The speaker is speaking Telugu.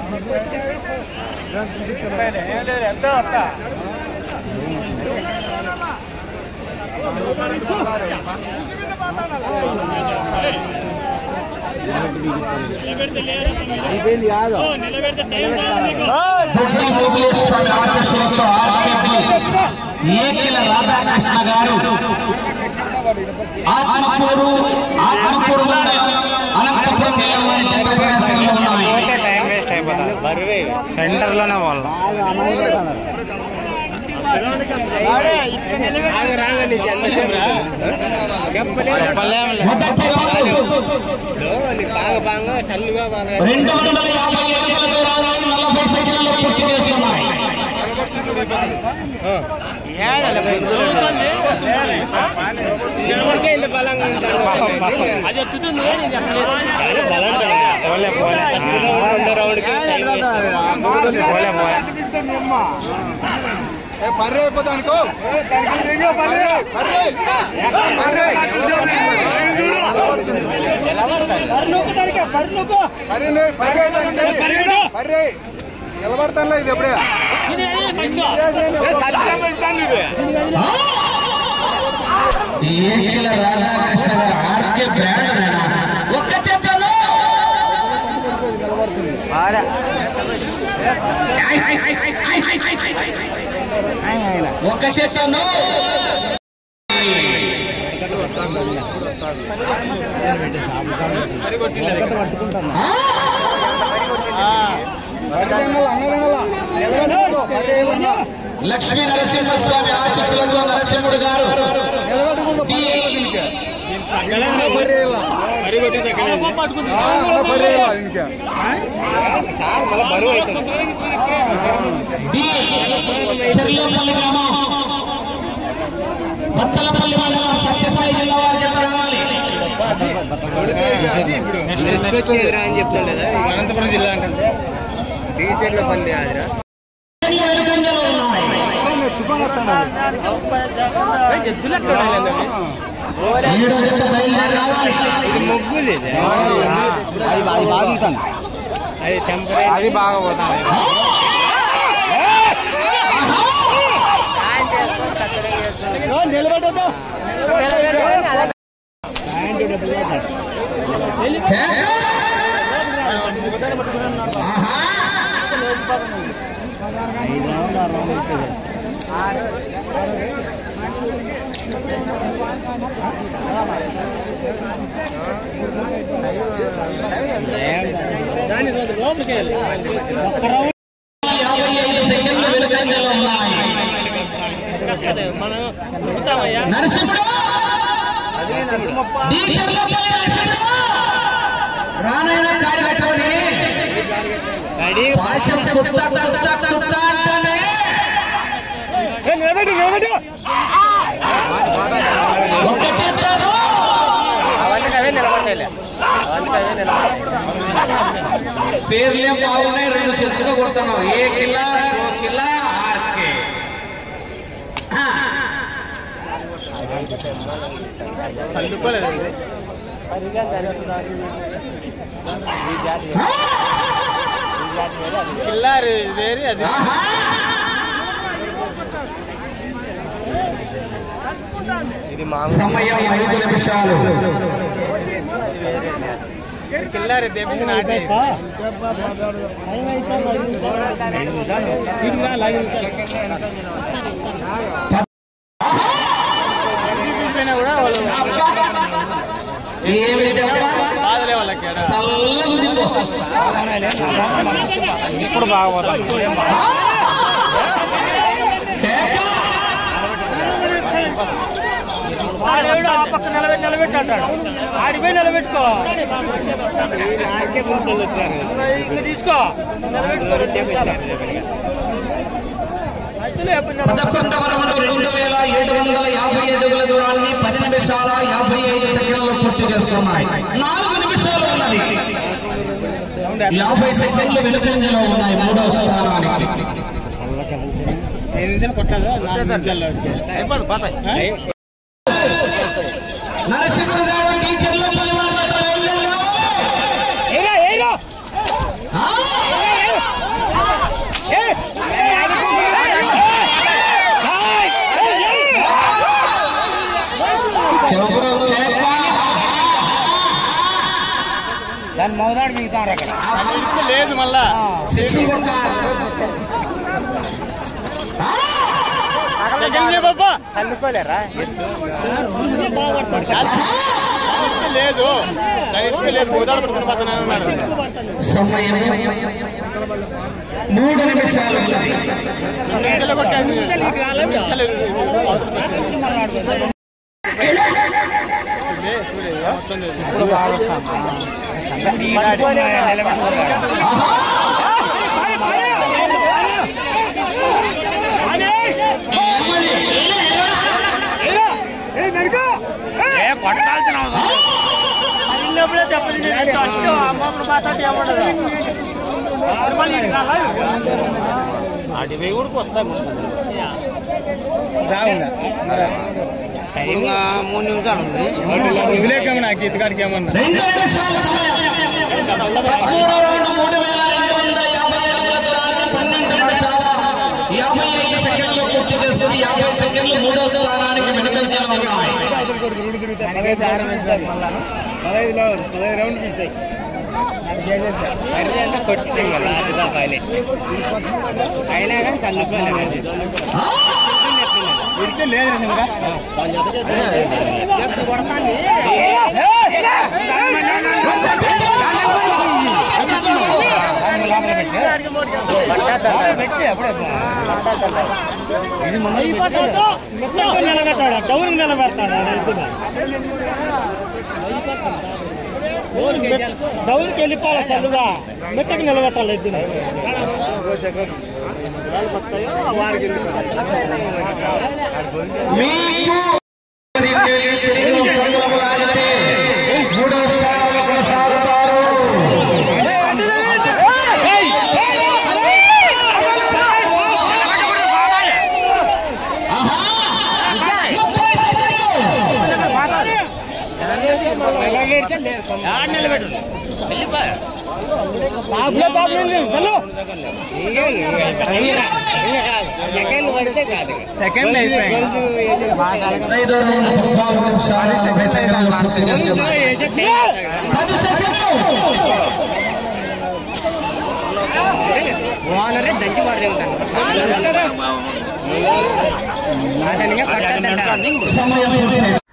బుడ్డి బుబ్లేశ్వర ఆశీస్సులతో ఆర్కే బుల్స్ ఏకిల రాధాకృష్ణ గారు ఆత్మకూరు ఆత్మకూరు మండలం అనంతపురం జిల్లా చెత్త ప్రదర్శనలో ఉన్నాయి టైం వేస్ట్ అయిపోతుంది సెంటర్ లోనే వాళ్ళు మొదటి రౌండ్ రెండు వందల యాభై అడుగుల దూరాన్ని నలభై సెకండ్లలో పూర్తి చేసుకున్నాయి పోలే పోలే రెండో రౌండ్ పోలే పోలే మర్రే అయిపోతా అనుకో మర్రే మర్రే మర్రే మర్రే నిలబడతానులే ఇది ఎప్పుడే ఏకిల రాధాకృష్ణ గారు ఆర్కే బ్రాండ్ నేనా? ఒక్క చెత్తను ఒక్క చెత్తను నిలబెట్టుకో మర్రే ఏమన్నా లక్ష్మీ నరసింహస్వామి ఆశీస్సులతో నరసింహుడు గారు నిలబెట్టుకో దీనికి మర్రే ఇలా మర్రే ఇలా దీనికి డి చెర్లంపల్లి గ్రామం బత్తలపల్లి మండలం సత్యసాయి జిల్లా వారికి ఎంత రావాలి అనంతపురం జిల్లా అంటే టీచర్ల పల్లి ఆదిరా ఎన్ని వెనుకంజలు ఉన్నాయి ఎత్తుకొని వస్తాను ఏడో జత బయలుదేరి రావాలి ఇది మొగ్గులు ఇది అది టెంపరీ అది బాగా పోతుంది నిలబెట్టద్దు యాభై ఐదు సెకండ్లు వెనుకంజలు ఉన్నాయి నరసింహుడు డి చెర్లంపల్లి నరసింహుడు రానైనా కాడి కట్టుకొని పాశం కుత్త కుత్త కుత్త అంటేనే ఒక్క చేస్తాను అవన్నీ అవే నిలబడలే అవన్నీ అవే నిలబడలే పేర్లే బాగున్నాయి రెండు సెట్స్గా కొడుతున్నావు ఏ కిలా టూ కిలా ఆర్కే చల్లుకోలేదు కిల్లారు వేరే అది ఇది మామూలు సమయం ఐదు నిమిషాలు కిల్లారు తెప్పించి నాటే కూడా వాళ్ళు ఏమి దెబ్బ బాధలే వాళ్ళకి ఈడ. చల్లగా దిబ్బ ఇప్పుడు బాగా పోతుంది ఆడేవాడు ఆ పక్క నిలబెట్టి నిలబెట్టి అంటాడు ఆడిపోయి నిలబెట్టుకో ఇంకా తీసుకో పదకొండవ రౌండ్ రెండు వేల ఏడు వందల యాభై అడుగుల దూరాన్ని పది నిమిషాల యాభై ఐదు సెకండ్లు పూర్తి చేసుకున్నాయి నాలుగు నిమిషాలు ఉన్నది యాభై సెకండ్లు వెనుకంజలో ఉన్నాయి మూడవ స్థానానికి కొట్టదు నరసింహుడు గారు టీచర్లు పలివారు ఆ? దాని మౌదాడు మిగతారు అక్కడ లేదు మళ్ళా శిక్షణ కొడతారు సెకండ్ లే బాబా చల్లుకోలేరా లేదు డైరెక్ట్ లేదు మోదాడు పట్టుకుని పోతున్నాను అన్నాడు సమయం మూడు నిమిషాలు ఉన్నది. రెండు నిమిషాలు కొట్టాను రెండు నిమిషాలు కొట్టాల్సిన అవసరం చిన్నప్పుడే చెప్పండి అమ్మప్పుడు మాట్లాడి ఏమఉండదు అడివి కూడా కొత్త మూడు నిమిషాలు ఉంది వదిలేకమన్నా నాకు ఇతగాడికి ఏమన్నా రెండు నిమిషాల సమయం పదమూడో రౌండ్ మూడు వేల రెండు వందల యాభై అడుగుల దూరాన్ని పన్నెండు నిమిషాల యాభై ఐదు సెకండ్లు పూర్తి చేసుకుని యాభై సెకండ్లు మూడో స్థానానికి వెనుకంజలో ఉన్నాయి పదహైదు పదహైదు రౌండ్కి ఇస్తాయి అంతా కొట్టింది కదా పైన అయినా కానీ చల్లుకోలేదు ఉడితే లేదు నిజంగా నిలబెట్టాడు డౌన్ నిలబెడతాడు ఎద్దుగా డౌన్కి వెళ్ళిపోవాలి చల్లుగా మెట్టకి నిలబెట్టాలి ఎద్దుని మీకు తిరిగి తిరిగి ఒప్పందం లాగితే మూడో స్థానంలో కొనసాగుతారు ఆహా! ముప్పై సెకండ్లు. నిలబెట్టు సెకండ్ పడితే కాదు సెకండ్ అయిపోయింది ఐదో రౌండ్ పద్నాలుగు నిమిషాలు యాభై సెకండ్లు పూర్తి చేసుకున్నారు పది సెకండ్లు ఓనరే దంచి పడదే ఉంటాను సమయం పూర్తయింది.